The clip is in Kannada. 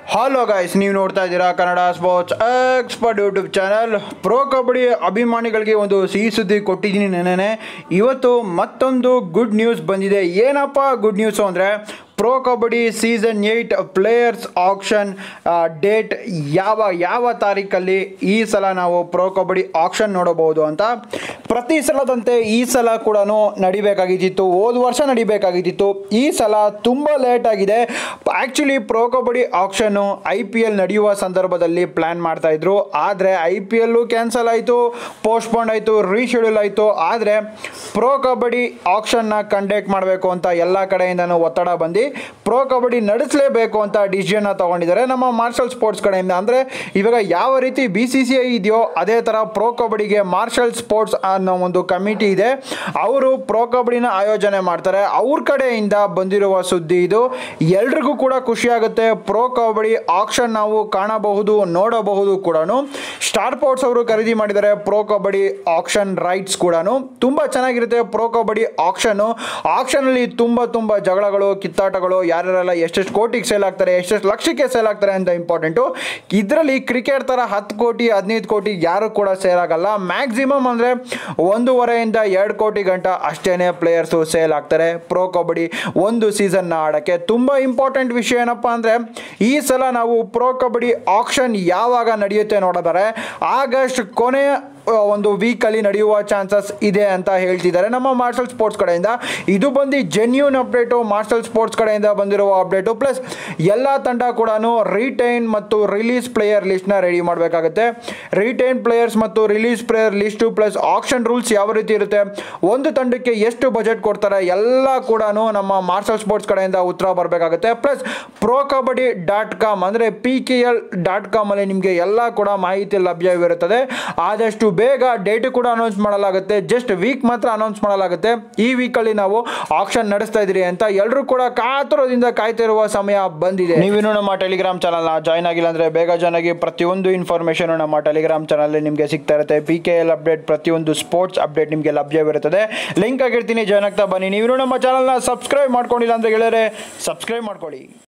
ಹಲೋ ಗಾಯ್ಸ್ ನೀವು ನೋಡ್ತಾ ಇದ್ದೀರಾ Kannada sports expert YouTube channel pro kabaddi ಅಭಿಮಾನಿಗಳಿಗೆ ಒಂದು ಸಿಹಿ ಸುದ್ದಿ ಕೊಟ್ಟಿದ್ದೀನಿ ನೆನೆ ಇವತ್ತು ಮತ್ತೊಂದು ಗುಡ್ ನ್ಯೂಸ್ ಬಂದಿದೆ ಏನಪ್ಪ ಗುಡ್ ನ್ಯೂಸು ಅಂದರೆ pro kabaddi season eight players auction date ಯಾವ ಯಾವ ತಾರೀಕಲ್ಲಿ ಈ ಸಲ ನಾವು ಪ್ರೋ ಕಬಡ್ಡಿ ಆಕ್ಷನ್ ನೋಡಬಹುದು ಅಂತ ಪ್ರತಿ ಸಲದಂತೆ ಈ ಸಲ ಕೂಡ ನಡಿಬೇಕಾಗಿದ್ದಿತ್ತು ಹೋದ ವರ್ಷ ನಡಿಬೇಕಾಗಿದ್ದಿತ್ತು ಈ ಸಲ ತುಂಬ ಲೇಟ್ ಆಗಿದೆ ಆ್ಯಕ್ಚುಲಿ ಪ್ರೋ ಕಬಡ್ಡಿ ಆಕ್ಷನ್ನು ಐ ಪಿ ಎಲ್ ನಡೆಯುವ ಸಂದರ್ಭದಲ್ಲಿ ಪ್ಲ್ಯಾನ್ ಮಾಡ್ತಾ ಇದ್ರು ಆದರೆ ಐ ಪಿ ಎಲ್ಲು ಕ್ಯಾನ್ಸಲ್ ಆಯಿತು ಪೋಸ್ಟ್ಪೋಂಡ್ ಆಯಿತು ರೀಶೆಡ್ಯೂಲ್ ಆಯಿತು ಆದರೆ ಪ್ರೋ ಕಬಡ್ಡಿ ಆಕ್ಷನ್ನ ಕಂಡಕ್ಟ್ ಮಾಡಬೇಕು ಅಂತ ಎಲ್ಲ ಕಡೆಯಿಂದನೂ ಒತ್ತಡ ಬಂದು ಪ್ರೋ ಕಬಡ್ಡಿ ನಡೆಸಲೇಬೇಕು ಅಂತ ಡಿಸಿಷನ್ನ ತಗೊಂಡಿದ್ದಾರೆ ನಮ್ಮ ಮಾರ್ಷಲ್ ಸ್ಪೋರ್ಟ್ಸ್ ಕಡೆಯಿಂದ ಅಂದರೆ ಇವಾಗ ಯಾವ ರೀತಿ ಬಿ ಸಿ ಸಿ ಐ ಇದೆಯೋ ಅದೇ ಥರ ಪ್ರೋ ಕಬಡ್ಡಿಗೆ ಮಾರ್ಷಲ್ ಸ್ಪೋರ್ಟ್ಸ್ ಅನ್ನೋ ಒಂದು ಕಮಿಟಿ ಇದೆ ಅವರು ಪ್ರೋ ಕಬಡ್ಡಿನ ಆಯೋಜನೆ ಮಾಡ್ತಾರೆ ಅವ್ರ ಕಡೆಯಿಂದ ಬಂದಿರುವ ಸುದ್ದಿ ಇದು ಎಲ್ರಿಗೂ ಕೂಡ ಖುಷಿಯಾಗುತ್ತೆ ಪ್ರೋ ಕಬಡ್ಡಿ ಆಕ್ಷನ್ ನಾವು ಕಾಣಬಹುದು ನೋಡಬಹುದು ಕೂಡ ಸ್ಟಾರ್ ಸ್ಪೋರ್ಟ್ಸ್ ಅವರು ಖರೀದಿ ಮಾಡಿದ್ದಾರೆ ಪ್ರೋ ಕಬಡ್ಡಿ ಆಕ್ಷನ್ ರೈಟ್ಸ್ ಕೂಡ ತುಂಬ ಚೆನ್ನಾಗಿರುತ್ತೆ ಪ್ರೋ ಕಬಡ್ಡಿ ಆಕ್ಷನ್ನು ಆಕ್ಷನಲ್ಲಿ ತುಂಬ ತುಂಬ ಜಗಳಗಳು ಕಿತ್ತಾಟಗಳು ಯಾರ್ಯಾರೆಲ್ಲ ಎಷ್ಟೆಷ್ಟು ಕೋಟಿಗೆ ಸೇಲ್ ಆಗ್ತಾರೆ ಎಷ್ಟೆಷ್ಟು ಲಕ್ಷಕ್ಕೆ ಸೇಲ್ ಆಗ್ತಾರೆ ಅಂತ ಇಂಪಾರ್ಟೆಂಟು ಇದರಲ್ಲಿ ಕ್ರಿಕೆಟ್ ಥರ ಹತ್ತು ಕೋಟಿ ಹದಿನೈದು ಕೋಟಿ ಯಾರು ಕೂಡ ಸೇಲ್ ಆಗಲ್ಲ ಮ್ಯಾಕ್ಸಿಮಮ್ ಅಂದರೆ ಒಂದೂವರೆಯಿಂದ ಎರಡು ಕೋಟಿ ಗಂಟ ಅಷ್ಟೇ ಪ್ಲೇಯರ್ಸು ಸೇಲ್ ಆಗ್ತಾರೆ ಪ್ರೋ ಕಬಡ್ಡಿ ಒಂದು ಸೀಸನ್ನ ಆಡೋಕ್ಕೆ ತುಂಬ ಇಂಪಾರ್ಟೆಂಟ್ ವಿಷಯ ಏನಪ್ಪ ಅಂದರೆ ಈ ಸಲ ನಾವು ಪ್ರೋ ಕಬಡ್ಡಿ ಆಕ್ಷನ್ ಯಾವಾಗ ನಡೆಯುತ್ತೆ ನೋಡಿದರೆ ಆಗಸ್ಟ್ ಕೊನೆಯ ಆ, ಒಂದು ವೀಕಲ್ಲಿ ನಡೆಯುವ ಚಾನ್ಸಸ್ ಇದೆ ಅಂತ ಹೇಳ್ತಿದ್ದಾರೆ ನಮ್ಮ ಮಾರ್ಷಲ್ ಸ್ಪೋರ್ಟ್ಸ್ ಕಡೆಯಿಂದ ಇದು ಬಂದು ಜೆನ್ಯೂನ್ ಅಪ್ಡೇಟು ಮಾರ್ಷಲ್ ಸ್ಪೋರ್ಟ್ಸ್ ಕಡೆಯಿಂದ ಬಂದಿರುವ ಅಪ್ಡೇಟು ಪ್ಲಸ್ ಎಲ್ಲ ತಂಡ ಕೂಡ ರಿಟೈನ್ ಮತ್ತು ರಿಲೀಸ್ ಪ್ಲೇಯರ್ ಲಿಸ್ಟ್ನ ರೆಡಿ ಮಾಡಬೇಕಾಗುತ್ತೆ ರಿಟೈನ್ ಪ್ಲೇಯರ್ಸ್ ಮತ್ತು release player list plus auction rules ಯಾವ ರೀತಿ ಇರುತ್ತೆ ಒಂದು ತಂಡಕ್ಕೆ ಎಷ್ಟು ಬಜೆಟ್ ಕೊಡ್ತಾರೆ ಎಲ್ಲ ಕೂಡ ನಮ್ಮ ಮಾರ್ಷಲ್ ಸ್ಪೋರ್ಟ್ಸ್ ಕಡೆಯಿಂದ ಉತ್ತರ ಬರಬೇಕಾಗುತ್ತೆ plus pro kabaddi dot com ಅಂದರೆ ಪಿ ಕೆ ಎಲ್ ಡಾಟ್ ಕಾಮಲ್ಲಿ ನಿಮಗೆ ಎಲ್ಲ ಕೂಡ ಮಾಹಿತಿ ಲಭ್ಯವಿರುತ್ತದೆ ಆದಷ್ಟು ಬೇಗ ಡೇಟ್ ಕೂಡ ಅನೌನ್ಸ್ ಮಾಡಲಾಗುತ್ತೆ ಜಸ್ಟ್ ವೀಕ್ ಮಾತ್ರ ಅನೌನ್ಸ್ ಮಾಡಲಾಗುತ್ತೆ ಈ ವೀಕಲ್ಲಿ ನಾವು ಆಕ್ಷನ್ ನಡೆಸ್ತಾ ಇದ್ದೀರಿ ಅಂತ ಎಲ್ಲರೂ ಕೂಡ ಕಾತುರದಿಂದ ಕಾಯ್ತಿರುವ ಸಮಯ ಬಂದಿದೆ ನೀವಿನ್ನು ನಮ್ಮ ಟೆಲಿಗ್ರಾಮ್ ಚಾನಲ್ನ ಜಾಯ್ನ್ ಆಗಿಲ್ಲ ಅಂದರೆ ಬೇಗ ಜಾಯ್ನ್ ಆಗಿ ಪ್ರತಿಯೊಂದು ಇನ್ಫಾರ್ಮೇಷನ್ ನಮ್ಮ ಟೆಲಿಗ್ರಾಮ್ ಚಾನಲ್ ನಿಮಗೆ ಸಿಗ್ತಾ ಇರುತ್ತೆ ಪಿ ಕೆ ಎಲ್ ಅಪ್ಡೇಟ್ ಪ್ರತಿಯೊಂದು ಸ್ಪೋರ್ಟ್ಸ್ ಅಪ್ಡೇಟ್ ನಿಮಗೆ ಲಭ್ಯವಿರುತ್ತದೆ ಲಿಂಕ್ ಆಗಿರ್ತೀನಿ ಜಾಯ್ನ್ ಆಗ್ತಾ ಬನ್ನಿ ನೀವು ನಮ್ಮ ಚಾನಲ್ನ ಸಬ್ಸ್ಕ್ರೈಬ್ ಮಾಡ್ಕೊಂಡಿಲ್ಲ ಅಂದರೆ ಗೆಳೆಯರೆ ಸಬ್ಸ್ಕ್ರೈಬ್ ಮಾಡ್ಕೊಳ್ಳಿ